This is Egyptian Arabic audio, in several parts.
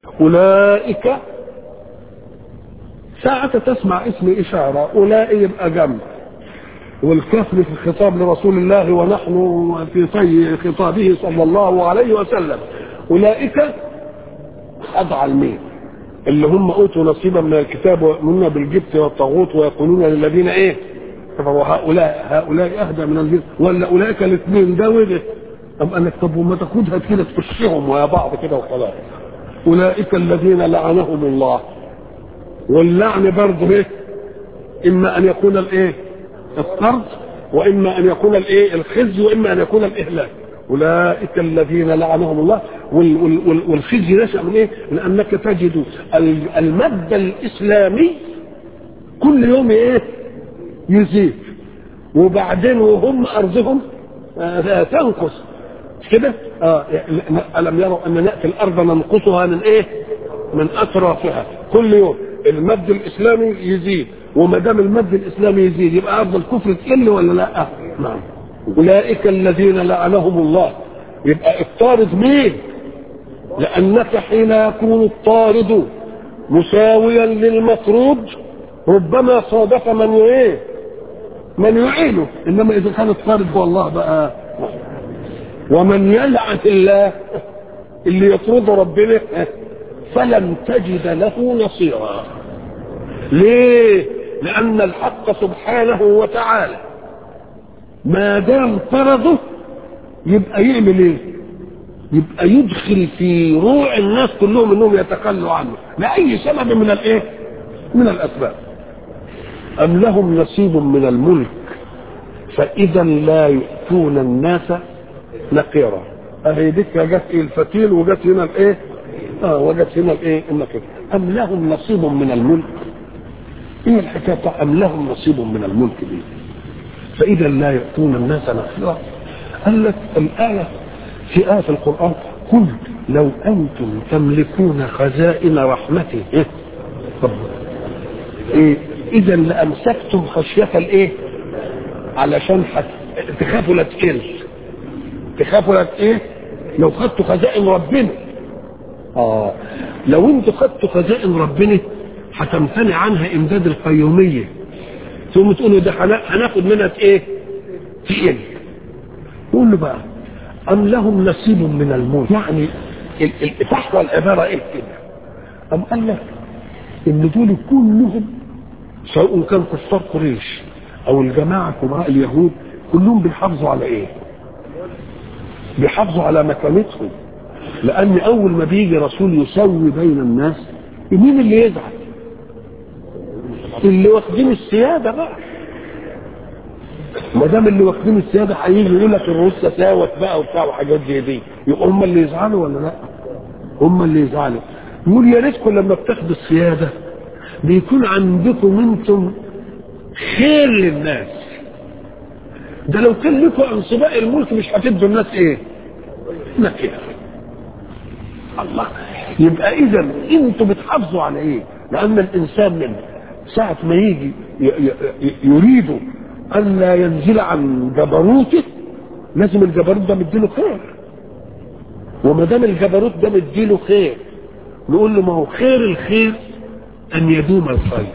أولئك ساعة تسمع اسم إشارة أولئك يبقى جمع والكسر في الخطاب لرسول الله ونحن في طي خطابه صلى الله عليه وسلم أولئك أضع المين اللي هم أوتوا نصيبا من الكتاب ويؤمنون بالجبت والطاغوت ويقولون للذين إيه هؤلاء هؤلاء أهدى من الجبت ولا أولئك الاثنين ده وده أم قال لك طب وما تاخدها كده تخشهم ويا بعض كده وخلاص أولئك الذين لعنهم الله واللعن برضه إيه إما أن يكون الإيه الطرد واما ان يكون الايه الخزي واما ان يكون الاهلاك اولئك الذين لعنهم الله والخزي نشا من ايه؟ لانك تجد المد الاسلامي كل يوم ايه؟ يزيد وبعدين وهم ارضهم آه تنقص كده؟ اه الم يروا ان ناتي الارض ننقصها من ايه؟ من اطرافها كل يوم المد الاسلامي يزيد وما دام المد الاسلامي يزيد يبقى ارض الكفر تقل ولا لا؟ نعم. اولئك الذين لعنهم الله يبقى الطارد مين؟ لانك حين يكون الطارد مساويا للمطرود ربما صادف من ايه؟ من يعينه انما اذا كان الطارد هو الله بقى ومن يلعن الله اللي يطرد ربنا فلم تجد له نصيرا ليه لان الحق سبحانه وتعالى ما دام طرده يبقى يعمل ايه يبقى يدخل في روع الناس كلهم انهم يتخلوا عنه لاي سبب من الايه من الاسباب ام لهم نصيب من الملك فاذا لا يؤتون الناس نقيرا اهي ديك جت الفتيل وجت هنا الايه اه وجت هنا الايه النقير ام لهم نصيب من الملك ايه الحكايه بتاع ام لهم نصيب من الملك دي فاذا لا يؤتون الناس نقيرا قال لك الايه في ايه في القران قل لو انتم تملكون خزائن رحمته إيه؟ طب إيه؟ اذا لامسكتم خشيه الايه علشان حت... تخافوا لا تقل تخافوا لا ايه لو خدتوا خزائن ربنا اه لو انتوا خدتوا خزائن ربنا هتمتنع عنها امداد القيوميه ثم تقولوا ده هناخد منها ايه تقل قول له بقى ام لهم نصيب من الملك يعني فحوى العباره ايه كده ام قال لك ان دول كلهم سواء كان كفار قريش او الجماعه كبراء اليهود كلهم بيحافظوا على ايه بيحافظوا على مكانتهم لان اول ما بيجي رسول يسوي بين الناس مين اللي يزعل اللي واخدين السياده بقى ما دام اللي واخدين السياده هيجي يقول لك الروس ساوت بقى وبتاع وحاجات زي دي يبقى هم اللي يزعلوا ولا لا؟ هم اللي يزعلوا يقول يا ريتكم لما بتاخدوا السياده بيكون عندكم انتم خير للناس ده لو كان لكم انصباء الملك مش هتدوا الناس ايه نكره الله يبقى اذا انتوا بتحافظوا على ايه لان الانسان من ساعة ما يجي يريد ان لا ينزل عن جبروته لازم الجبروت ده مديله خير وما دام الجبروت ده مديله خير نقول له ما هو خير الخير ان يدوم الخير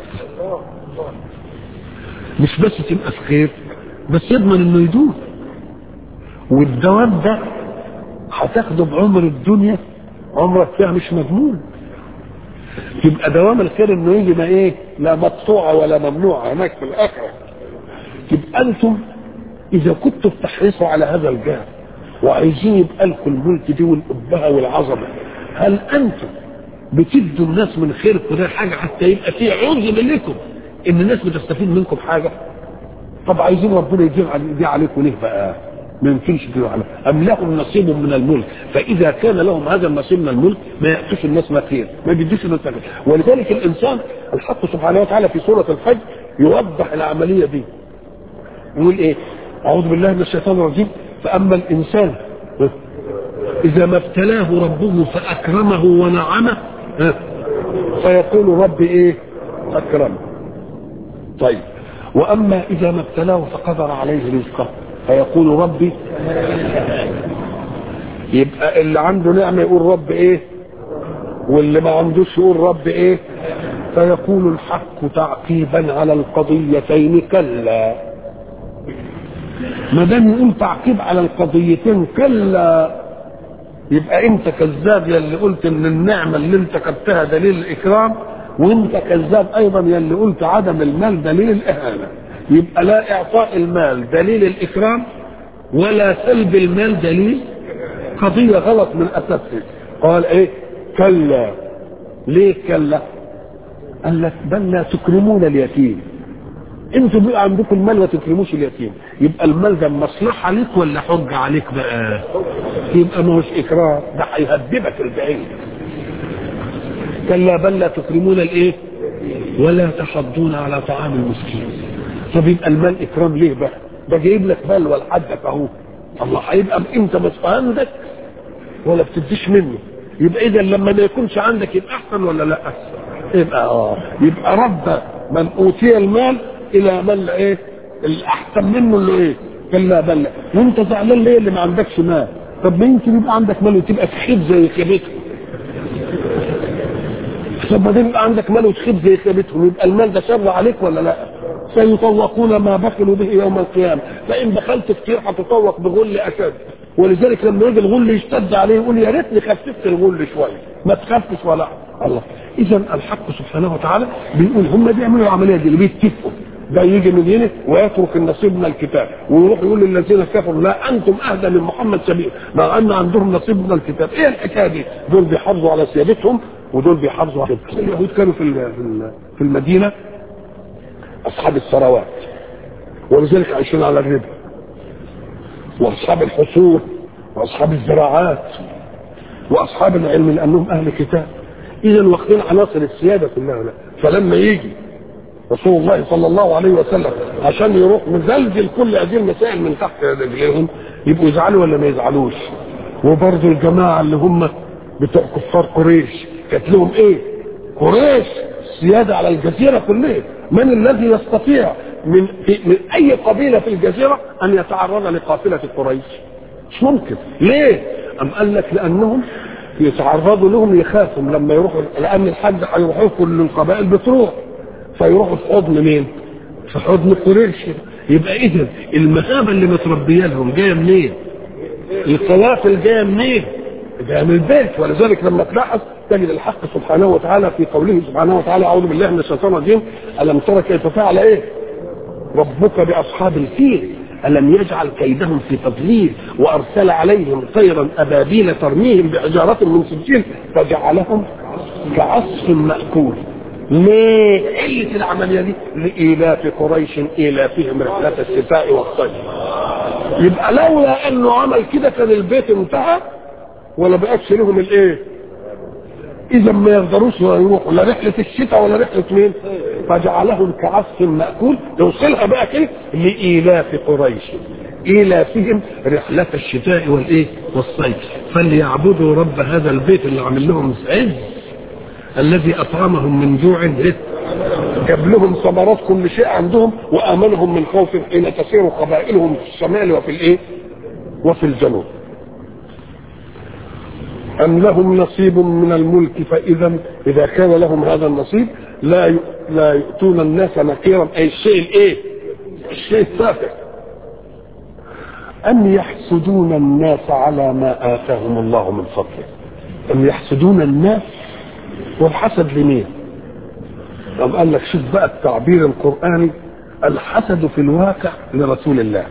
مش بس تبقى في خير بس يضمن انه يدوم والدوام ده هتاخده بعمر الدنيا عمرك فيها مش مضمون يبقى دوام الخير انه يجي ما ايه لا مقطوعه ولا ممنوعه هناك في الاخره يبقى انتم اذا كنتوا بتحرصوا على هذا الجهل وعايزين يبقى لكم الملك دي والابهه والعظمه هل انتم بتدوا الناس من خيركم ده حاجه حتى يبقى في عذر لكم ان الناس بتستفيد منكم حاجه طب عايزين ربنا يجيب دي عليكم ليه بقى ما يمكنش كده على ام لهم نصيب من الملك فاذا كان لهم هذا النصيب من الملك ما ياتوش الناس ما خير ما يديش الناس خير ولذلك الانسان الحق سبحانه وتعالى في سوره الحج يوضح العمليه دي يقول ايه اعوذ بالله من الشيطان الرجيم فاما الانسان اذا ما ابتلاه ربه فاكرمه ونعمه فيقول ربي ايه اكرمه طيب واما اذا ما ابتلاه فقدر عليه رزقه فيقول ربي يبقى اللي عنده نعمه يقول رب ايه واللي ما عندوش يقول رب ايه فيقول الحق تعقيبا على القضيتين كلا ما دام يقول تعقيب على القضيتين كلا يبقى انت كذاب يا اللي قلت ان النعمه اللي انت خدتها دليل الاكرام وانت كذاب ايضا يا اللي قلت عدم المال دليل الاهانه يبقى لا اعطاء المال دليل الاكرام ولا سلب المال دليل قضيه غلط من اساسها قال ايه كلا ليه كلا قال لك بل لا تكرمون اليتيم انتوا بيبقى عندكم المال ما تكرموش اليتيم يبقى المال ده مصلحه عليك ولا حجه عليك بقى يبقى ما هوش اكرام ده هيهدبك البعيد كلا بل لا تكرمون الايه ولا تحضون على طعام المسكين طب يبقى المال اكرام ليه بقى ده جايب لك مال ولحدك اهو الله هيبقى انت مش عندك ولا بتديش منه يبقى اذا لما ما يكونش عندك يبقى احسن ولا لا يبقى اه يبقى رد من اوتي المال الى من ايه الاحسن منه اللي ايه كلا بل وانت زعلان ليه اللي ما عندكش مال طب ما يمكن يبقى عندك مال وتبقى تخيب زي خيبتهم طب ما دام يبقى عندك مال وتخيب زي خيبتهم يبقى المال ده شر عليك ولا لا سيطوقون ما بخلوا به يوم القيامه فان بخلت كتير هتطوق بغل اشد ولذلك لما يجي الغل يشتد عليه يقول يا ريتني خففت الغل شويه ما تخفش ولا الله اذا الحق سبحانه وتعالى بيقول هم بيعملوا العمليه دي اللي بيتفقوا ده يجي من هنا ويترك النصيب من الكتاب ويروح يقول للذين كفروا لا انتم اهدى من محمد سبيل مع ان عندهم نصيب من الكتاب ايه الحكايه دي دول بيحافظوا على سيادتهم ودول بيحافظوا على اليهود كانوا في في المدينه اصحاب الثروات ولذلك عايشين على الربا واصحاب الحصول واصحاب الزراعات واصحاب العلم لانهم اهل كتاب اذا واخدين عناصر السياده كلها لا. فلما يجي رسول الله صلى الله عليه وسلم عشان يروح مزلزل كل هذه المسائل من تحت رجليهم يبقوا يزعلوا ولا ما يزعلوش وبرضه الجماعه اللي هم بتوع كفار قريش كانت لهم ايه؟ قريش سياده على الجزيره كلها من الذي يستطيع من في من اي قبيله في الجزيره ان يتعرض لقافله قريش مش ممكن ليه ام قال لك لانهم يتعرضوا لهم يخافوا لما يروحوا لان الحج هيروحوا كل القبائل بتروح فيروحوا في حضن مين في حضن قريش يبقى اذا المهابه اللي متربيه لهم جايه منين القوافل جايه منين جايه من البيت ولذلك لما تلاحظ تجد الحق سبحانه وتعالى في قوله سبحانه وتعالى اعوذ بالله من الشيطان الرجيم الم تر كيف فعل ايه ربك باصحاب الفيل الم يجعل كيدهم في تضليل وارسل عليهم طيرا ابابيل ترميهم بحجاره من سجيل فجعلهم كعصف ماكول ليه علة العملية دي لإيلاف قريش إيلافهم رحلة الشتاء والصيف يبقى لولا أنه عمل كده كان البيت انتهى ولا بقتش لهم الإيه إذا ما يقدروش يروحوا لا رحلة الشتاء ولا رحلة مين فجعلهم كعصف مأكول توصلها بقى كده لإيلاف قريش إيلافهم رحلة الشتاء والإيه والصيف فليعبدوا رب هذا البيت اللي عامل لهم عز الذي اطعمهم من جوع جاب لهم ثمرات كل شيء عندهم وامنهم من خوف حين تسير قبائلهم في الشمال وفي الايه وفي الجنوب ام لهم نصيب من الملك فاذا اذا كان لهم هذا النصيب لا لا يؤتون الناس نكيرا اي الشيء الايه الشيء التافه ام يحسدون الناس على ما اتاهم الله من فضله ام يحسدون الناس والحسد لمين طب قال لك شوف بقى التعبير القرآني الحسد في الواقع لرسول الله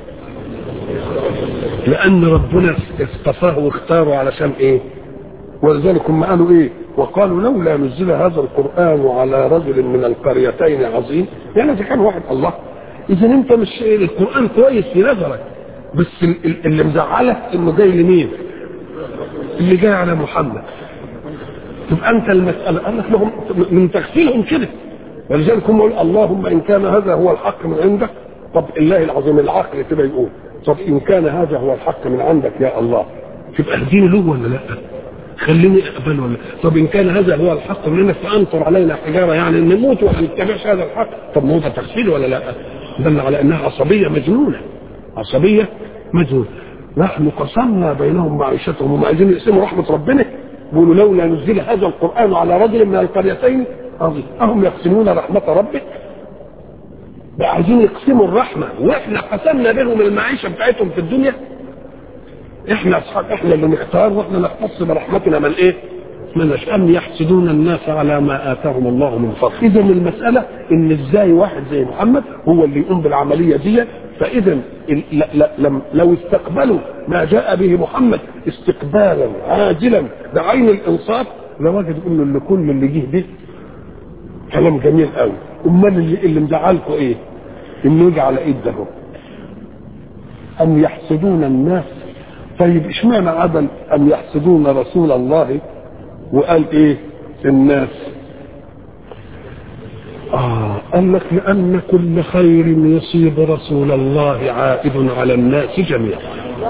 لأن ربنا اصطفاه واختاره علشان إيه ولذلك هم قالوا إيه وقالوا لولا نزل هذا القرآن على رجل من القريتين عظيم يعني إذا كان واحد الله إذا أنت مش القرآن كويس في نظرك بس اللي مزعلك إنه جاي لمين؟ اللي جاي على محمد تبقى انت المساله قال لك لهم من تغسيلهم كده ولذلك هم يقول اللهم ان كان هذا هو الحق من عندك طب الله العظيم العقل كده يقول طب ان كان هذا هو الحق من عندك يا الله تبقى اهديني له ولا لا؟ خليني اقبل ولا طب ان كان هذا هو الحق منك فامطر علينا حجاره يعني نموت وما نتبعش هذا الحق طب ما هو ده تغسيل ولا لا؟ دل على انها عصبيه مجنونه عصبيه مجنونه نحن قسمنا بينهم معيشتهم هم عايزين يقسموا رحمه ربنا بيقولوا لولا نزل هذا القران على رجل من القريتين عظيم اهم يقسمون رحمه ربك بقى عايزين يقسموا الرحمه واحنا قسمنا بينهم المعيشه بتاعتهم في الدنيا احنا اصحاب احنا اللي نختار واحنا نختص برحمتنا من ايه؟ من نشاء أم يحسدون الناس على ما آتاهم الله من فضل إذا المسألة إن إزاي واحد زي محمد هو اللي يقوم بالعملية دي فإذا لو استقبلوا ما جاء به محمد استقبالا عاجلا بعين الإنصاف لوجدوا إنه اللي كل اللي جه به كلام جميل قوي أمال اللي, اللي مزعلكم إيه؟ إنه يجي على إيد ده أم يحسدون الناس طيب اشمعنى عدل أم يحسدون رسول الله وقال ايه الناس آه قال لك لأن كل خير يصيب رسول الله عائد على الناس جميعا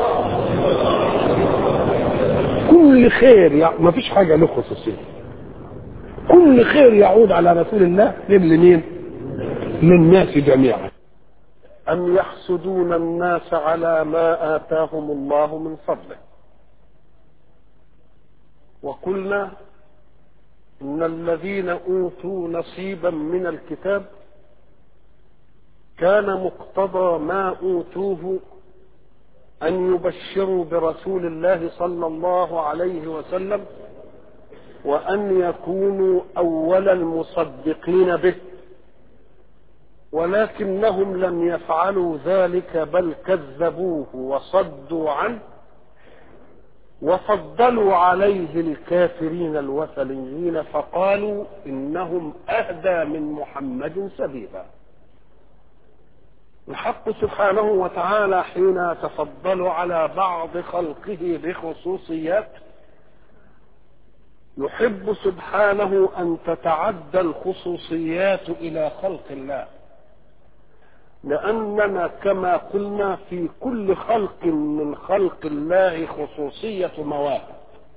كل خير يعني ما فيش حاجة له خصوصية كل خير يعود على رسول الله لمين للناس جميعا أم يحسدون الناس على ما آتاهم الله من فضله وقلنا ان الذين اوتوا نصيبا من الكتاب كان مقتضى ما اوتوه ان يبشروا برسول الله صلى الله عليه وسلم وان يكونوا اول المصدقين به ولكنهم لم يفعلوا ذلك بل كذبوه وصدوا عنه وفضلوا عليه الكافرين الوثنيين فقالوا انهم اهدى من محمد سبيلا الحق سبحانه وتعالى حين تفضل على بعض خلقه بخصوصيات يحب سبحانه ان تتعدى الخصوصيات الى خلق الله لأننا كما قلنا في كل خلق من خلق الله خصوصية مواهب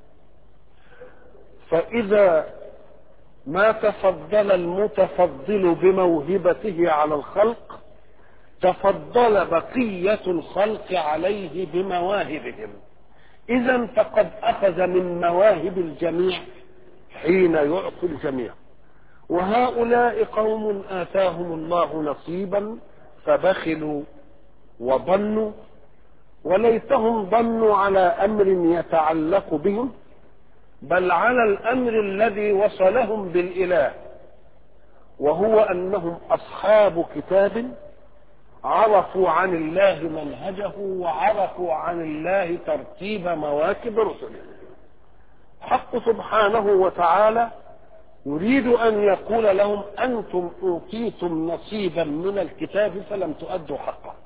فإذا ما تفضل المتفضل بموهبته على الخلق تفضل بقية الخلق عليه بمواهبهم إذا فقد أخذ من مواهب الجميع حين يعطي الجميع وهؤلاء قوم آتاهم الله نصيبا فبخلوا وظنوا وليتهم ظنوا على امر يتعلق بهم بل على الامر الذي وصلهم بالاله وهو انهم اصحاب كتاب عرفوا عن الله منهجه وعرفوا عن الله ترتيب مواكب رسله حق سبحانه وتعالى يريد أن يقول لهم أنتم أوتيتم نصيبا من الكتاب فلم تؤدوا حقه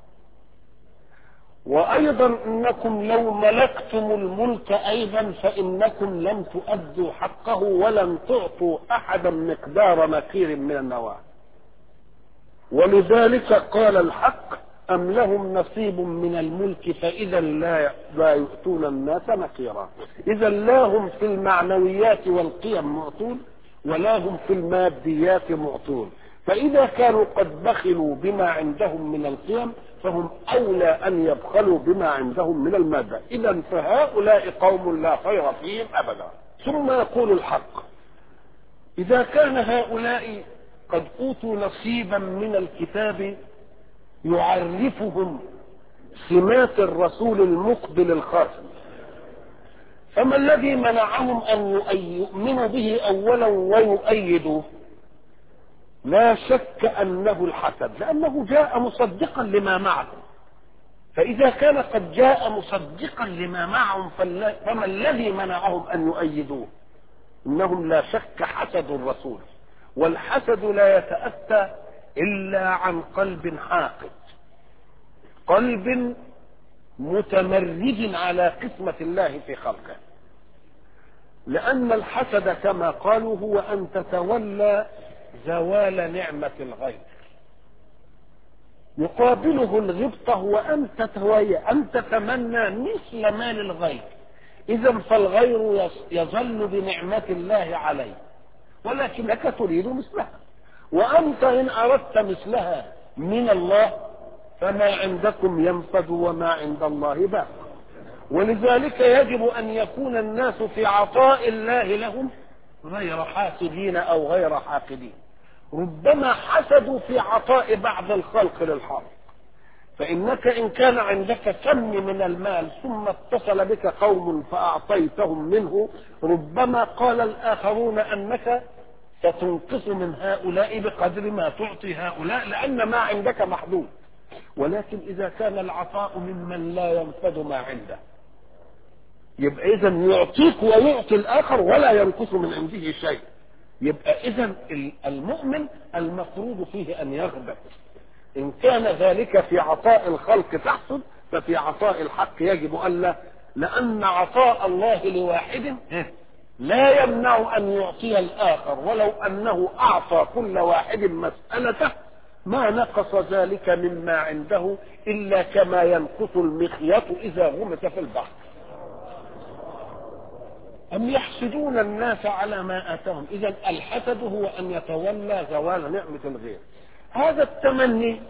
وأيضا إنكم لو ملكتم الملك أيضا فإنكم لم تؤدوا حقه ولم تعطوا أحدا مقدار مكير من النواة ولذلك قال الحق أم لهم نصيب من الملك فإذا لا لا يؤتون الناس نقيرا إذا لا هم في المعنويات والقيم معطون ولا هم في الماديات معطون فإذا كانوا قد بخلوا بما عندهم من القيم فهم أولى أن يبخلوا بما عندهم من المادة إذا فهؤلاء قوم لا خير فيهم أبدا ثم يقول الحق إذا كان هؤلاء قد أوتوا نصيبا من الكتاب يعرفهم سمات الرسول المقبل الخاتم فما الذي منعهم أن يؤمنوا به أولا ويؤيدوه لا شك أنه الحسد لأنه جاء مصدقا لما معهم فإذا كان قد جاء مصدقا لما معهم فما الذي منعهم أن يؤيدوه إنهم لا شك حسدوا الرسول والحسد لا يتأتى إلا عن قلب حاقد قلب متمرد على قسمة الله في خلقه لأن الحسد كما قالوا هو أن تتولى زوال نعمة الغير يقابله الغبطة هو أن تتوي أن تتمنى مثل مال الغير إذا فالغير يظل بنعمة الله عليه ولكنك تريد مثلها وأنت إن أردت مثلها من الله فما عندكم ينفد وما عند الله باق ولذلك يجب أن يكون الناس في عطاء الله لهم غير حاسدين أو غير حاقدين ربما حسدوا في عطاء بعض الخلق للحق فإنك إن كان عندك كم من المال ثم اتصل بك قوم فأعطيتهم منه ربما قال الآخرون أنك ستنقص من هؤلاء بقدر ما تعطي هؤلاء لأن ما عندك محدود ولكن إذا كان العطاء ممن لا ينفذ ما عنده يبقى إذا يعطيك ويعطي الآخر ولا ينقص من عنده شيء يبقى إذا المؤمن المفروض فيه أن يغبط إن كان ذلك في عطاء الخلق تحصل ففي عطاء الحق يجب ألا لأن عطاء الله لواحد لا يمنع أن يعطي الآخر ولو أنه أعطى كل واحد مسألته ما نقص ذلك مما عنده إلا كما ينقص المخيط إذا غمس في البحر أم يحسدون الناس على ما آتاهم إذا الحسد هو أن يتولى زوال نعمة الغير هذا التمني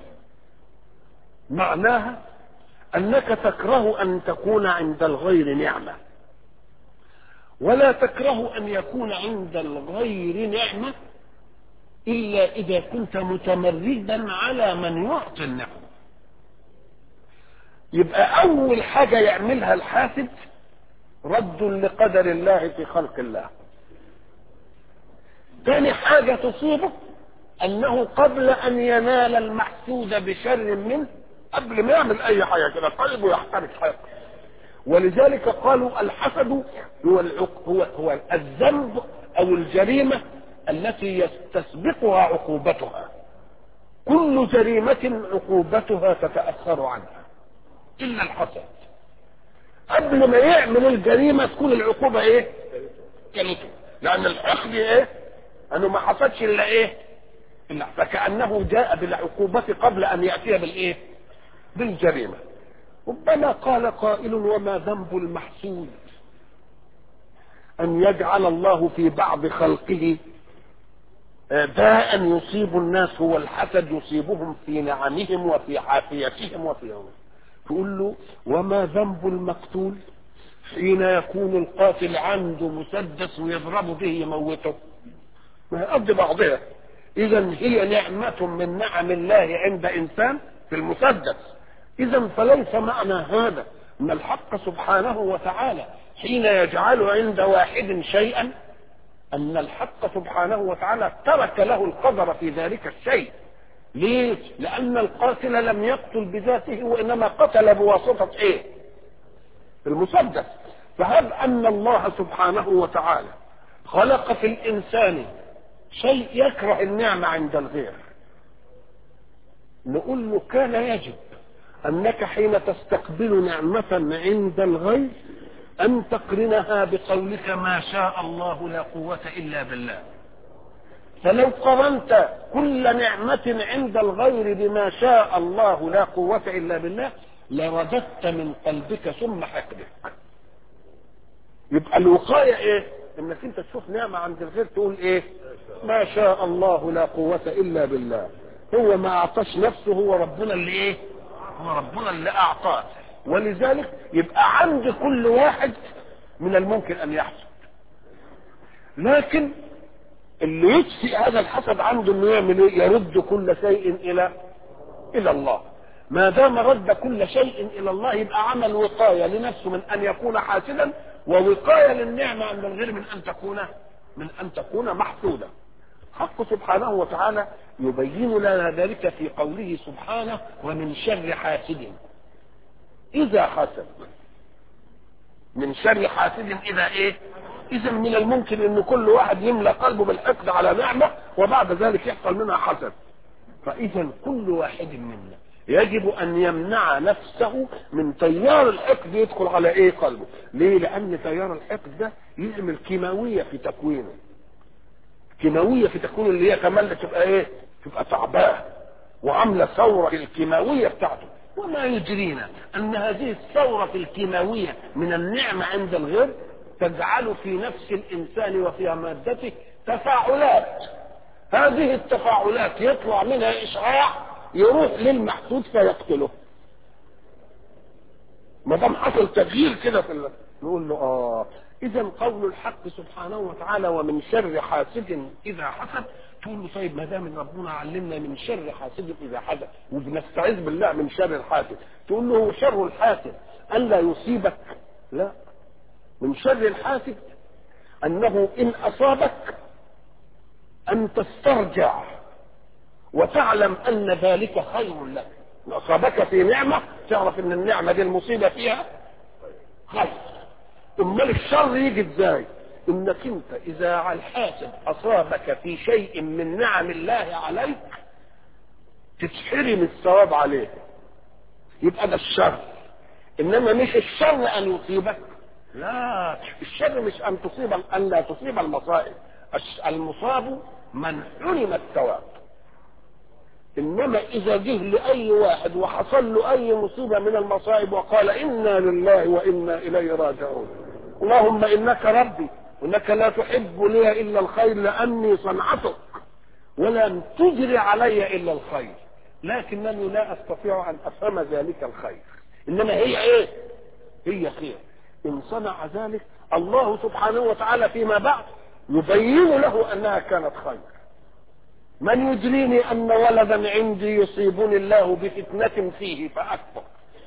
معناها أنك تكره أن تكون عند الغير نعمة ولا تكره أن يكون عند الغير نعمة إلا إذا كنت متمردا على من يعطي النعمة يبقى أول حاجة يعملها الحاسد رد لقدر الله في خلق الله ثاني حاجة تصيبه أنه قبل أن ينال المحسود بشر منه قبل ما يعمل أي حاجة كده قلبه يحترق حقه ولذلك قالوا الحسد هو هو هو الذنب أو الجريمة التي يستسبقها عقوبتها كل جريمة عقوبتها تتأخر عنها إلا الحسد قبل ما يعمل الجريمة تكون العقوبة إيه؟ كلمته لأن الحقد إيه؟ أنه ما حصلش إلا إيه؟ إلا فكأنه جاء بالعقوبة قبل أن يأتي بالإيه؟ بالجريمة ربما قال قائل وما ذنب المحسود أن يجعل الله في بعض خلقه داء يصيب الناس هو الحسد يصيبهم في نعمهم وفي عافيتهم وفي يومهم تقول له وما ذنب المقتول حين يكون القاتل عنده مسدس ويضرب به يموته ما قد بعضها اذا هي نعمة من نعم الله عند انسان في المسدس اذا فليس معنى هذا ان الحق سبحانه وتعالى حين يجعل عند واحد شيئا ان الحق سبحانه وتعالى ترك له القدر في ذلك الشيء ليه لان القاتل لم يقتل بذاته وانما قتل بواسطة ايه المسدس فهب ان الله سبحانه وتعالى خلق في الانسان شيء يكره النعمة عند الغير نقول له كان يجب انك حين تستقبل نعمة عند الغير ان تقرنها بقولك ما شاء الله لا قوة الا بالله فلو قرنت كل نعمة عند الغير بما شاء الله لا قوة إلا بالله لرددت من قلبك ثم حقدك يبقى الوقاية ايه انك انت تشوف نعمة عند الغير تقول ايه ما شاء الله لا قوة الا بالله هو ما اعطاش نفسه هو ربنا اللي ايه هو ربنا اللي اعطاه ولذلك يبقى عند كل واحد من الممكن ان يحصل لكن اللي يطفئ هذا الحسد عنده انه يعمل ايه يرد كل شيء الى الى الله ما دام رد كل شيء الى الله يبقى عمل وقايه لنفسه من ان يكون حاسدا ووقايه للنعمه عند الغير من ان تكون من ان تكون محسوده حق سبحانه وتعالى يبين لنا ذلك في قوله سبحانه ومن شر حاسد اذا حسد من شر حاسد اذا ايه اذا من الممكن ان كل واحد يملى قلبه بالحقد على نعمه وبعد ذلك يحصل منها حسد فاذا كل واحد منا يجب ان يمنع نفسه من تيار الحقد يدخل على ايه قلبه ليه لان تيار الحقد ده يعمل كيماويه في تكوينه كيماويه في تكوينه اللي هي كمان تبقى ايه تبقى تعباه وعامله ثوره الكيماويه بتاعته وما يدرينا ان هذه الثوره الكيماويه من النعمه عند الغير تجعل في نفس الانسان وفي مادته تفاعلات هذه التفاعلات يطلع منها اشعاع يروح للمحسود فيقتله ما دام حصل تغيير كده في ال... نقول له اه اذا قول الحق سبحانه وتعالى ومن شر حاسد اذا حسد تقول له طيب ما دام ربنا علمنا من شر حاسد اذا حسد وبنستعيذ بالله من شر الحاسد تقول له شر الحاسد الا يصيبك لا من شر الحاسد انه ان اصابك ان تسترجع وتعلم ان ذلك خير لك ان اصابك في نعمه تعرف ان النعمه دي المصيبه فيها خير امال الشر يجي ازاي انك انت اذا الحاسد اصابك في شيء من نعم الله عليك تتحرم الثواب عليه يبقى ده الشر انما مش الشر ان يصيبك لا الشر مش ان تصيب ان لا تصيب المصائب المصاب من حرم الثواب انما اذا جه لاي واحد وحصل له اي مصيبه من المصائب وقال انا لله وانا اليه راجعون اللهم انك ربي وانك لا تحب لي الا الخير لاني صنعتك ولم تجري علي الا الخير لكنني لا استطيع ان افهم ذلك الخير انما هي ايه هي خير ان صنع ذلك الله سبحانه وتعالى فيما بعد يبين له انها كانت خير من يدريني ان ولدا عندي يصيبني الله بفتنة فيه فاكبر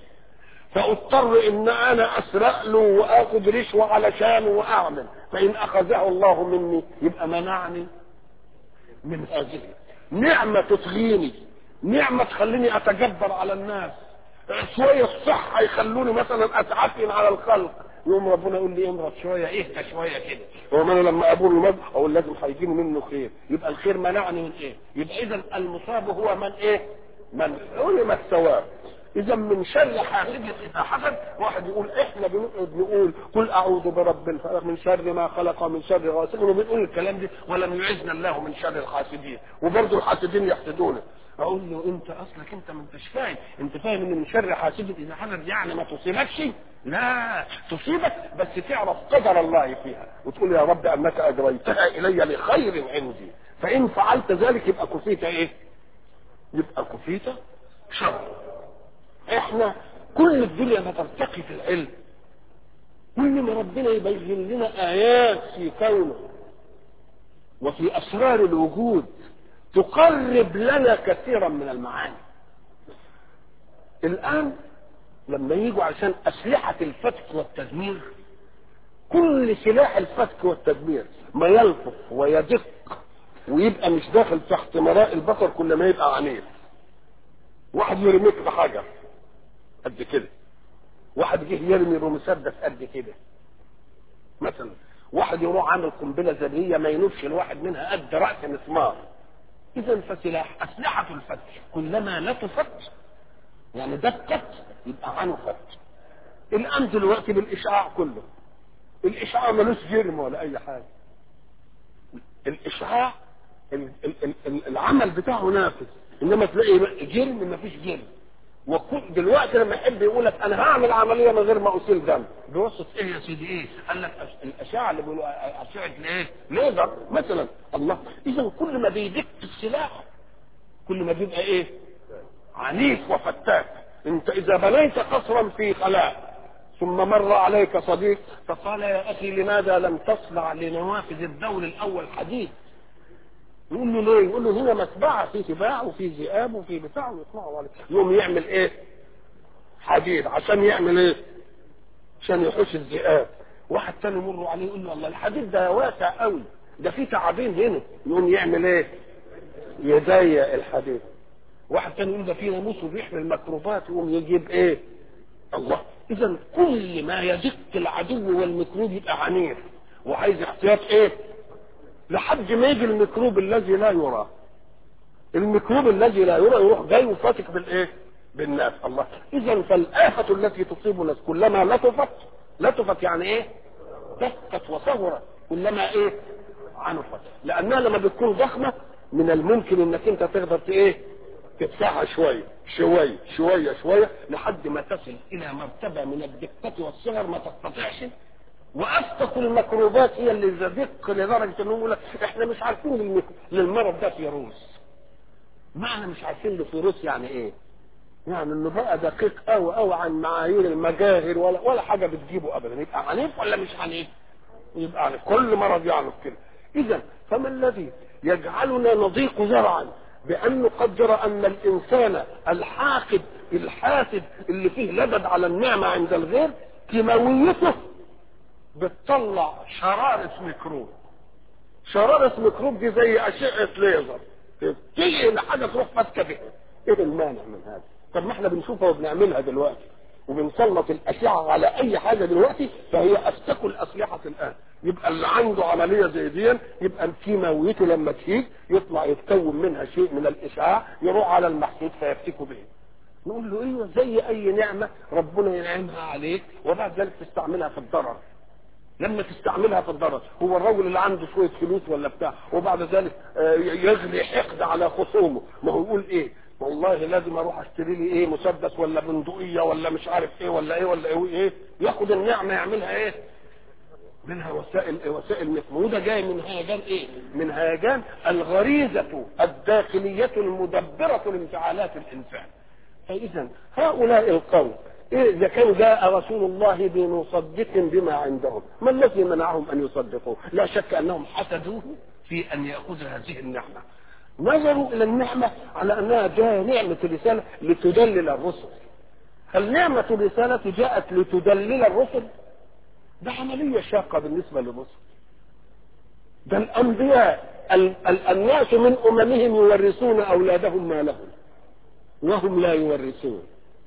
فاضطر ان انا اسرق له واخذ رشوة علشانه واعمل فان اخذه الله مني يبقى منعني من هذه نعمة تطغيني نعمة تخليني اتجبر على الناس شوية الصحة يخلوني مثلا اتعفن على الخلق يوم ربنا يقول لي امرض شويه اهدى شويه كده هو انا لما اقول المرض اقول لازم هيجيني منه خير يبقى الخير منعني من ايه يبقى اذا المصاب هو من ايه من علم الثواب اذا من شر حاسد اذا حسد واحد يقول احنا بنقعد نقول قل اعوذ برب الفلق من شر ما خلق ومن شر غاسق وبنقول الكلام ده ولم يعزنا الله من شر الحاسدين وبرضه الحاسدين يحسدونه اقول له انت اصلك انت ما انتش فاهم انت فاهم ان من شر حاسد اذا حدث يعني ما تصيبكش لا تصيبك بس تعرف قدر الله فيها وتقول يا رب انك اجريتها الي لخير عندي فان فعلت ذلك يبقى كفيت ايه يبقى كفيت شر احنا كل الدنيا ما ترتقي في العلم كل ما ربنا يبين لنا ايات في كونه وفي اسرار الوجود تقرب لنا كثيرا من المعاني الان لما يجوا عشان اسلحه الفتك والتدمير كل سلاح الفتك والتدمير ما يلطف ويدق ويبقى مش داخل تحت مراء البصر كل ما يبقى عنيف واحد يرميك بحجر قد كده واحد جه يرمي بمسدس قد كده مثلا واحد يروح عامل قنبله ذريه ما ينفش الواحد منها قد راس مسمار اذا فسلاح اسلحه الفتك كلما لطفت يعني دقت يبقى عنفت الان دلوقتي بالاشعاع كله الاشعاع ملوش جرم ولا اي حاجه الاشعاع العمل بتاعه نافذ انما تلاقي جرم ما فيش جرم وكل دلوقتي لما يحب يقول لك انا هعمل عمليه من غير ما اسيل دم بوسط ايه يا سيدي ايه؟ قال لك الاشعه اللي بيقولوا اشعه الايه؟ ليزر مثلا الله اذا كل ما بيدق السلاح كل ما بيبقى ايه؟ عنيف وفتاك انت اذا بنيت قصرا في خلاء ثم مر عليك صديق فقال يا اخي لماذا لم تصنع لنوافذ الدور الاول حديد يقول له ليه؟ يقول له هنا مسبعه في سباع وفي ذئاب وفي بتاع ويطلعوا عليه يقوم يعمل ايه؟ حديد عشان يعمل ايه؟ عشان يحوش الذئاب واحد تاني يمر عليه يقول له الله الحديد ده واسع قوي ده فيه تعابين هنا يقوم يعمل ايه؟ يضيق الحديد واحد تاني يقول ده فيه ناموس وبيحمي الميكروبات يقوم يجيب ايه؟ الله اذا كل ما يدق العدو والميكروب يبقى عنيف وعايز احتياط ايه؟ لحد ما يجي الميكروب الذي لا يرى الميكروب الذي لا يرى يروح جاي وفاتك بالايه بالناس الله اذا فالآفة التي تصيب الناس كلما لطفت لطفت يعني ايه دقت وصغرت كلما ايه عنفت لانها لما بتكون ضخمة من الممكن انك انت تقدر ايه تدفعها شوية شوية شوية شوية لحد ما تصل الى مرتبة من الدقة والصغر ما تستطيعش وافتق الميكروبات هي اللي تدق لدرجه انهم يقول لك احنا مش عارفين للمرض ده فيروس معنى مش عارفين له فيروس يعني ايه يعني انه بقى دقيق قوي قوي عن معايير المجاهر ولا ولا حاجه بتجيبه ابدا يبقى عنيف ولا مش عنيف؟ يبقى عنيف كل مرض يعنف كده اذا فما الذي يجعلنا نضيق ذرعا بأن نقدر أن الإنسان الحاقد الحاسد اللي فيه لدد على النعمة عند الغير كيماويته بتطلع شرارة ميكروب شرارة ميكروب دي زي أشعة ليزر تيجي لحاجة تروح فاتكة بها إيه المانع من هذا؟ طب ما احنا بنشوفها وبنعملها دلوقتي وبنسلط الأشعة على أي حاجة دلوقتي فهي أفتك الأسلحة الآن يبقى اللي عنده عملية زي دي يبقى الكيماويته لما تيجي يطلع يتكون منها شيء من الإشعاع يروح على المحسوس فيفتكه به نقول له ايوه زي اي نعمه ربنا ينعمها عليك وبعد ذلك تستعملها في الضرر لما تستعملها في الضرر هو الرجل اللي عنده شويه فلوس ولا بتاع وبعد ذلك يغلي حقد على خصومه ما هو يقول ايه والله لازم اروح اشتري لي ايه مسدس ولا بندقيه ولا مش عارف ايه ولا ايه ولا ايه, إيه ياخد النعمه يعملها ايه منها وسائل وسائل مثل وده جاي من هيجان ايه؟ من هيجان الغريزه الداخليه المدبره لانفعالات الانسان. فاذا هؤلاء القوم إيه اذا كان جاء رسول الله بمصدق بما عندهم، ما الذي منعهم ان يصدقوه؟ لا شك انهم حسدوه في ان ياخذ هذه النعمه. نظروا الى النعمه على انها جاء نعمه الرساله لتدلل الرسل. هل نعمه الرساله جاءت لتدلل الرسل؟ ده عملية شاقة بالنسبة للرسل ده الأنبياء ال- ال- الناس من أممهم يورثون أولادهم ما لهم وهم لا يورثون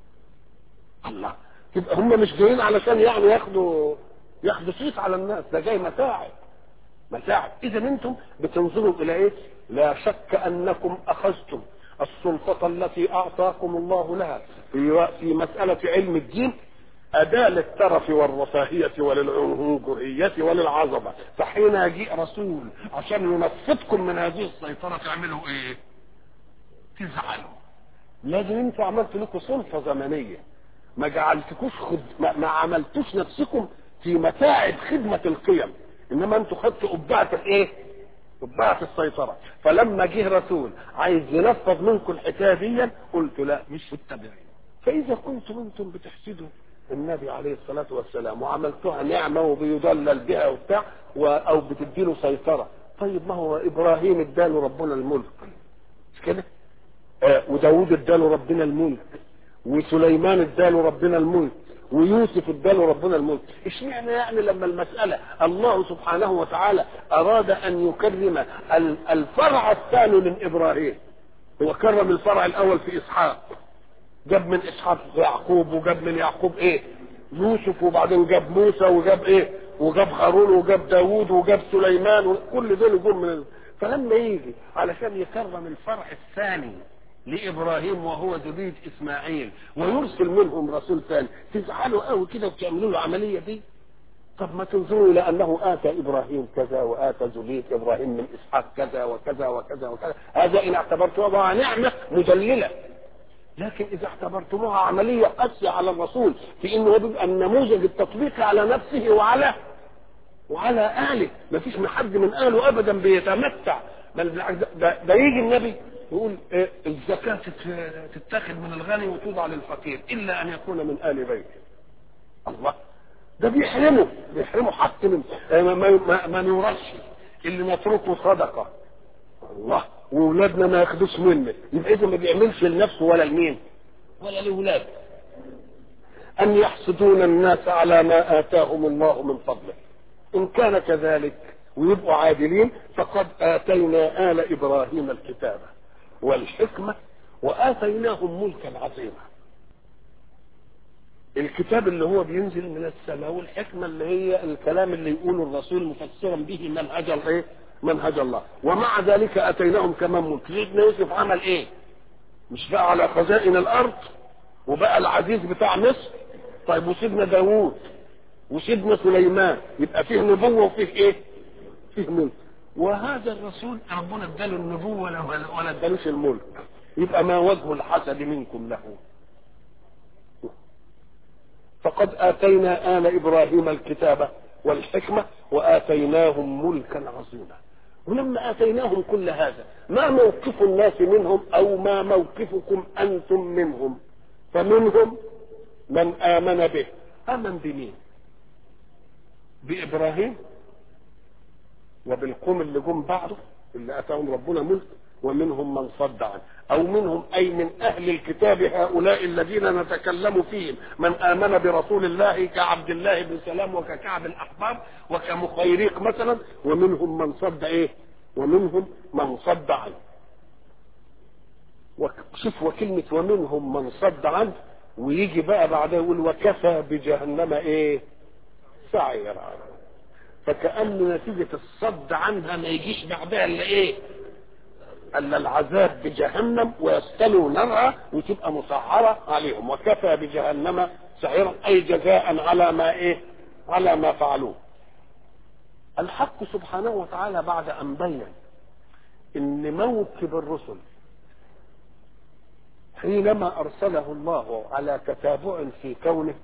الله يبقى هم مش جايين علشان يعني ياخدوا ياخدوا صيت على الناس ده جاي متاعب متاعب إذا أنتم بتنظروا إلى إيه؟ لا شك أنكم أخذتم السلطة التي أعطاكم الله لها في في مسألة علم الدين أداة للترف والرفاهية وللعنجهية وللعظمة فحين يجيء رسول عشان ينفذكم من هذه السيطرة تعملوا ايه تزعلوا لازم انتوا عملتوا لكم سلطة زمنية ما جعلتكوش خد... ما... ما عملتوش نفسكم في متاعب خدمة القيم انما انتوا خدتوا قبعة الايه قبعة السيطرة فلما جه رسول عايز ينفذ منكم الحكاية دي قلت لا مش متبعين فإذا كنتم انتم بتحسدوا النبي عليه الصلاة والسلام وعملتها نعمة وبيدلل بها وبتاع و... أو بتديله سيطرة طيب ما هو إبراهيم اداله ربنا الملك مش كده؟ آه وداود اداله ربنا الملك وسليمان اداله ربنا الملك ويوسف اداله ربنا الملك اشمعنى يعني لما المسألة الله سبحانه وتعالى أراد أن يكرم الفرع الثاني من إبراهيم هو كرم الفرع الأول في إسحاق جاب من اسحاق يعقوب وجاب من يعقوب ايه يوسف وبعدين جاب موسى وجاب ايه وجاب هارون وجاب داوود وجاب سليمان وكل دول جم من فلما يجي علشان يكرم الفرع الثاني لابراهيم وهو ذريه اسماعيل ويرسل منهم رسول ثاني تزعلوا قوي كده وتعملوا له العمليه دي طب ما تنظروا الى انه اتى ابراهيم كذا واتى ذريه ابراهيم من اسحاق كذا وكذا وكذا وكذا هذا ان اعتبرتموها نعمه مدلله لكن اذا اعتبرتموها عمليه قاسيه على الرسول في انه بيبقى النموذج التطبيقي على نفسه وعلى وعلى اهله ما فيش من حد من اهله ابدا بيتمتع بل بالعكس ده, ده يجي النبي يقول إيه الزكاه تتاخذ من الغني وتوضع للفقير الا ان يكون من ال بيته الله ده بيحرمه بيحرمه حق من ما, ما, ما نورثش اللي نتركه صدقه الله واولادنا ما ياخدوش منه يبقى اذا ما بيعملش لنفسه ولا لمين ولا لاولاده ان يحسدون الناس على ما اتاهم الله من فضله ان كان كذلك ويبقوا عادلين فقد اتينا ال ابراهيم الكتاب والحكمه واتيناهم ملكا عظيما الكتاب اللي هو بينزل من السماء والحكمه اللي هي الكلام اللي يقوله الرسول مفسرا به منهج الايه منهج الله ومع ذلك اتيناهم كمان ملك سيدنا يوسف عمل ايه مش بقى على خزائن الارض وبقى العزيز بتاع مصر طيب وسيدنا داوود وسيدنا سليمان يبقى فيه نبوه وفيه ايه فيه ملك وهذا الرسول ربنا اداله النبوه ولا ولا ادالوش الملك يبقى ما وجه الحسد منكم له فقد اتينا ال ابراهيم الكتاب والحكمه واتيناهم ملكا عظيما ولما اتيناهم كل هذا ما موقف الناس منهم او ما موقفكم انتم منهم فمنهم من آمن به آمن بمين بإبراهيم وبالقوم اللي جم بعده اللي أتاهم ربنا ملك ومنهم من صد عنه أو منهم أي من أهل الكتاب هؤلاء الذين نتكلم فيهم من آمن برسول الله كعبد الله بن سلام وككعب الأحبار وكمخيريق مثلا ومنهم من صد إيه ومنهم من صد عنه شوف وكلمة ومنهم من صد عنه ويجي بقى بعدها يقول وكفى بجهنم ايه سعيرا فكأن نتيجة الصد عنها ما يجيش بعدها الا ايه الا العذاب بجهنم ويستلوا نارها وتبقى مسعرة عليهم وكفى بجهنم سعيرا اي جزاء على ما ايه على ما فعلوه الحق سبحانه وتعالى بعد ان بين ان موكب الرسل حينما ارسله الله على تتابع في كونه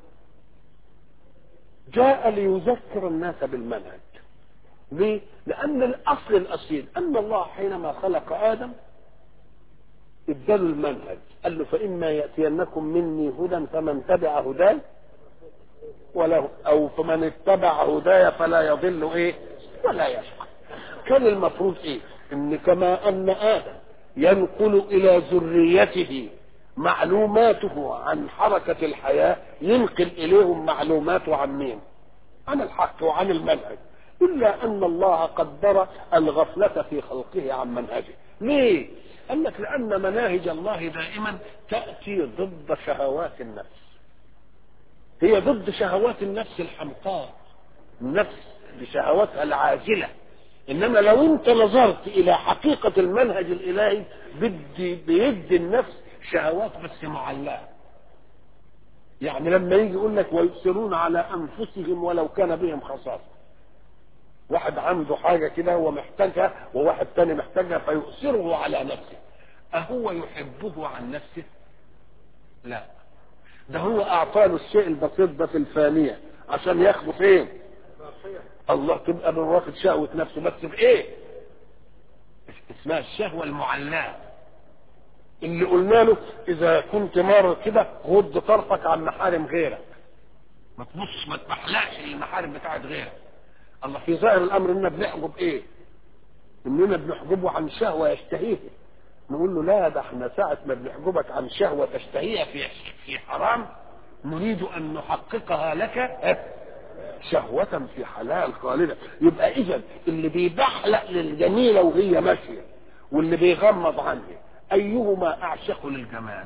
جاء ليذكر الناس بالمنهج ليه؟ لأن الأصل الأصيل أن الله حينما خلق آدم اداله المنهج قال له فإما يأتينكم مني هدى فمن تبع هداي وله أو فمن اتبع هداي فلا يضل إيه ولا يشقى كان المفروض إيه إن كما أن آدم ينقل إلى ذريته معلوماته عن حركة الحياة ينقل إليهم معلوماته عن مين عن الحق وعن المنهج إلا أن الله قدر الغفلة في خلقه عن منهجه ليه؟ قال لك لأن مناهج الله دائما تأتي ضد شهوات النفس هي ضد شهوات النفس الحمقاء النفس بشهواتها العاجلة إنما لو أنت نظرت إلى حقيقة المنهج الإلهي بدي بيدي النفس شهوات بس معلقة يعني لما يجي يقول لك ويؤثرون على أنفسهم ولو كان بهم خصاصة واحد عنده حاجة كده ومحتاجها وواحد تاني محتاجها فيؤثره على نفسه أهو يحبه عن نفسه لا ده هو أعطى له الشيء البسيط ده في الفانية عشان ياخده فين الله تبقى من واخد شهوة نفسه بس بإيه اسمها الشهوة المعلاه اللي قلنا له إذا كنت مار كده غض طرفك عن محارم غيرك ما تبصش ما تحلقش المحارم بتاعت غيرك الله في ظاهر الامر اننا بنحجب ايه اننا بنحجبه عن شهوه يشتهيها نقول له لا ده احنا ساعة ما بنحجبك عن شهوة تشتهيها في في حرام نريد ان نحققها لك شهوة في حلال خالدة يبقى اذا اللي بيبحلق للجميلة وهي ماشية واللي بيغمض عنها ايهما اعشق للجمال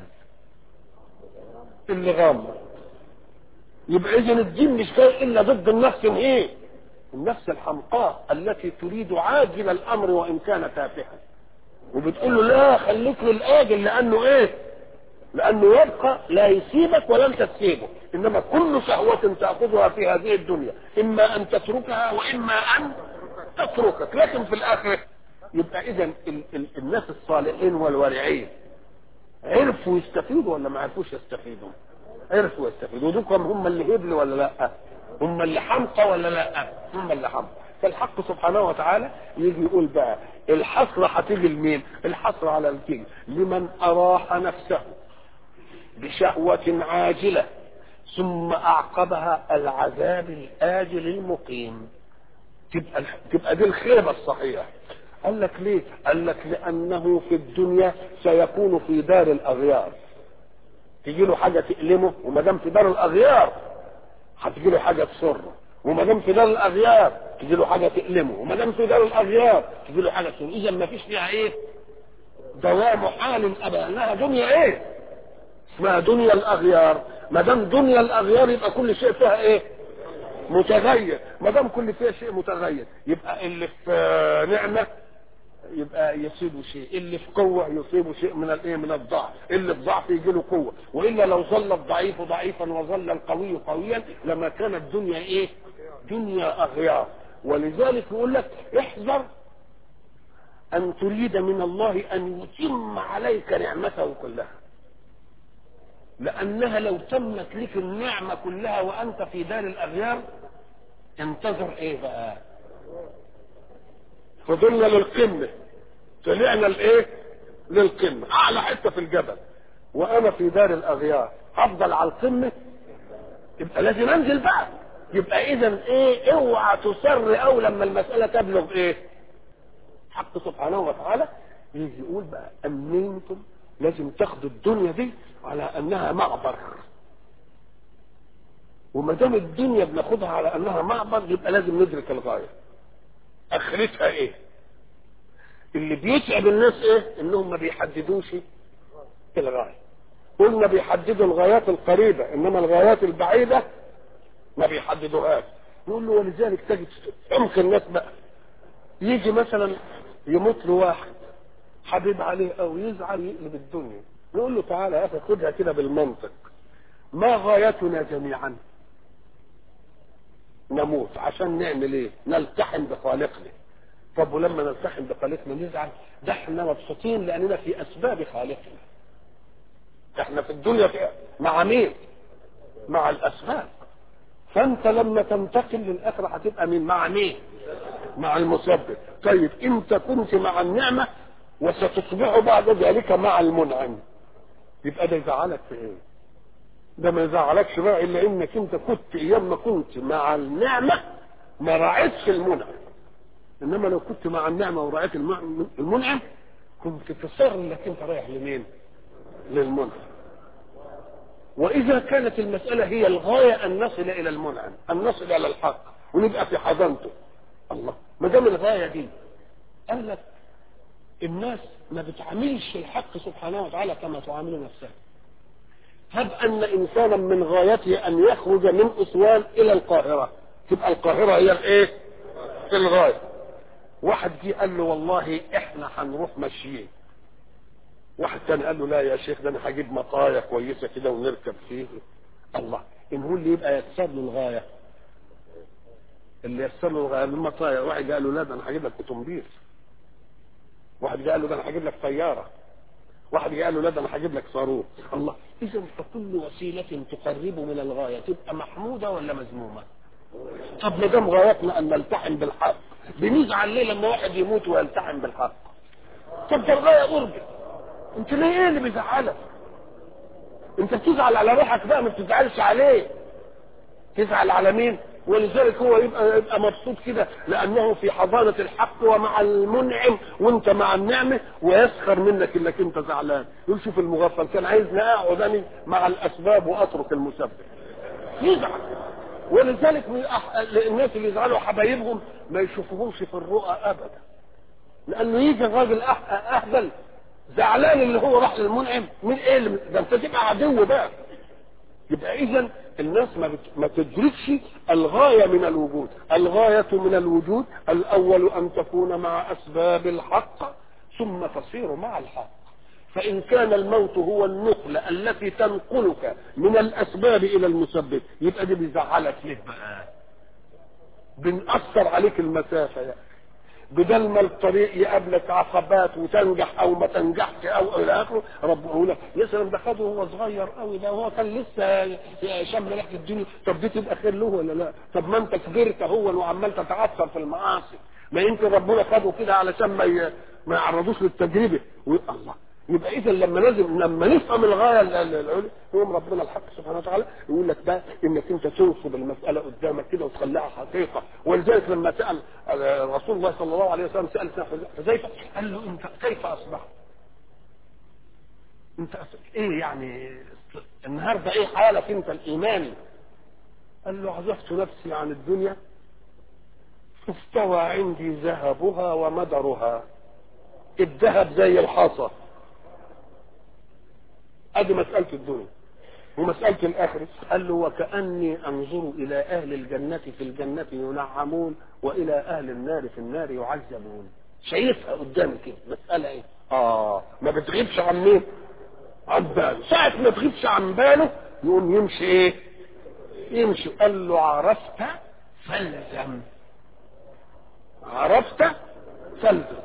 اللي غمض يبقى اذا الدين مش جاي الا ضد النفس ايه النفس الحمقاء التي تريد عاجل الامر وان كان تافها وبتقول له لا خليك للاجل لانه ايه لانه يبقى لا يسيبك ولا انت تسيبه انما كل شهوة تأخذها في هذه الدنيا اما ان تتركها واما ان تتركك لكن في الاخرة يبقى اذا ال- ال- الناس الصالحين والورعين عرفوا يستفيدوا ولا ما عرفوش يستفيدوا عرفوا يستفيدوا ودول هم اللي هبل ولا لا هم اللي حمقى ولا لا هم اللي حمقى فالحق سبحانه وتعالى يجي يقول بقى الحسرة هتيجي لمين الحسرة على الكيل لمن أراح نفسه بشهوة عاجلة ثم أعقبها العذاب الآجل المقيم تبقى تبقى دي الخيبة الصحيحة قال لك ليه؟ قال لك لأنه في الدنيا سيكون في دار الأغيار تجي له حاجة تألمه وما دام في دار الأغيار هتجي له حاجة تسره وما دام في دار الأغيار تجي له حاجة تألمه وما دام في دار الأغيار تجي له حاجة تسره إذا ما فيش فيها إيه؟ دوام حال أبدا لها دنيا إيه؟ اسمها دنيا الأغيار ما دام دنيا الأغيار يبقى كل شيء فيها إيه؟ متغير ما دام كل فيها شيء متغير يبقى اللي في نعمه يبقى يصيبه شيء اللي في قوه يصيبه شيء من الايه من الضعف اللي في ضعف يجي له قوه والا لو ظل الضعيف ضعيفا وظل القوي قويا لما كانت الدنيا ايه دنيا اغيار ولذلك يقول لك احذر ان تريد من الله ان يتم عليك نعمته كلها لانها لو تمت لك النعمه كلها وانت في دار الاغيار انتظر ايه بقى فضلنا للقمه طلعنا لايه للقمه اعلى حته في الجبل وانا في دار الاغيار افضل على القمه يبقى لازم انزل بقى يبقى اذا ايه اوعى تصر او لما المساله تبلغ ايه حق سبحانه وتعالى يجي يقول بقى امنتم لازم تاخدوا الدنيا دي على انها معبر وما دام الدنيا بناخدها على انها معبر يبقى لازم ندرك الغايه اخرتها ايه اللي بيتعب الناس ايه انهم ما بيحددوش الغايه قلنا بيحددوا الغايات القريبه انما الغايات البعيده ما بيحددوهاش نقول له ولذلك تجد عمق الناس بقى يجي مثلا يموت له واحد حبيب عليه او يزعل يقلب الدنيا نقول له تعالى يا اخي خدها كده بالمنطق ما غايتنا جميعا نموت عشان نعمل ايه نلتحم بخالقنا طب ولما نلتحم بخالقنا نزعل ده احنا مبسوطين لاننا في اسباب خالقنا احنا في الدنيا في مع مين مع الاسباب فانت لما تنتقل للاخره هتبقى مين مع مين مع المسبب طيب انت كنت مع النعمه وستصبح بعد ذلك مع المنعم يبقى ده يزعلك في ايه ده ما يزعلكش بقى الا انك انت كنت ايام ما كنت مع النعمه ما راعيتش المنعم انما لو كنت مع النعمه وراعيت المنعم كنت تصر انك انت رايح لمين للمنعم واذا كانت المساله هي الغايه ان نصل الى المنعم ان نصل الى الحق ونبقى في حضانته الله ما دام الغايه دي قال لك الناس ما بتعاملش الحق سبحانه وتعالى كما تعامل نفسها هب ان انسانا من غايته ان يخرج من اسوان الى القاهره تبقى القاهره هي الايه الغايه واحد جه قال له والله احنا هنروح ماشيين واحد تاني قال له لا يا شيخ ده انا هجيب مطايا كويسه كده ونركب فيه الله ان هو اللي يبقى يكسر له الغايه اللي يسر له الغايه المطايا واحد قال له لا ده انا هجيب لك اوتومبيل واحد قال له ده انا هجيب لك طياره واحد قال له لا ده انا هجيب لك صاروخ الله اذا فكل وسيله تقرب من الغايه تبقى محموده ولا مذمومه طب ما دام غايتنا ان نلتحم بالحق بنزعل ليه لما واحد يموت ويلتحم بالحق طب ده الغايه قربت انت ليه ايه اللي بيزعلك انت بتزعل على روحك بقى ما بتزعلش عليه تزعل على مين ولذلك هو يبقى يبقى مبسوط كده لانه في حضانه الحق ومع المنعم وانت مع النعمه ويسخر منك انك انت زعلان يقول شوف المغفل كان عايزني اقعد انا مع الاسباب واترك المسبب يزعل ولذلك الناس اللي يزعلوا حبايبهم ما يشوفوهمش في الرؤى ابدا لانه يجي الراجل اهبل زعلان اللي هو راح للمنعم من ايه اللي ده انت تبقى عدو بقى يبقى اذا الناس ما, بت... ما تدركش الغاية من الوجود الغاية من الوجود الأول أن تكون مع أسباب الحق ثم تصير مع الحق فإن كان الموت هو النقلة التي تنقلك من الأسباب إلى المسبب يبقى دي بيزعلك ليه بقى بنأثر عليك المسافة يعني. بدل ما الطريق يقابلك عقبات وتنجح او ما تنجحش او الى اخره ربنا يقول لك يا سلام ده خده وهو صغير قوي ده هو كان لسه شم ريحه الدنيا طب دي تبقى خير له ولا لا؟ طب ما انت كبرت هو وعمال تتعثر في المعاصي ما يمكن ربنا خده كده علشان ما ي... ما يعرضوش للتجربه الله يبقى اذا لما لازم لما نفهم الغايه العليا يقوم ربنا الحق سبحانه وتعالى يقول لك ده انك انت تنصب المساله قدامك كده وتخليها حقيقه ولذلك لما سال رسول الله صلى الله عليه وسلم سال حذيفه قال له انت كيف اصبحت؟ انت ايه يعني النهارده ايه حالك انت الايماني؟ قال له عزفت نفسي عن الدنيا استوى عندي ذهبها ومدرها الذهب زي الحصى ادي مسألة الدنيا ومسألة الآخرة قال له وكأني أنظر إلى أهل الجنة في الجنة ينعمون وإلى أهل النار في النار يعذبون شايفها قدامي كده مسألة إيه؟ آه ما بتغيبش عن مين؟ عن باله ساعة ما تغيبش عن باله يقوم يمشي إيه؟ يمشي قال له عرفت فالزم عرفت فالزم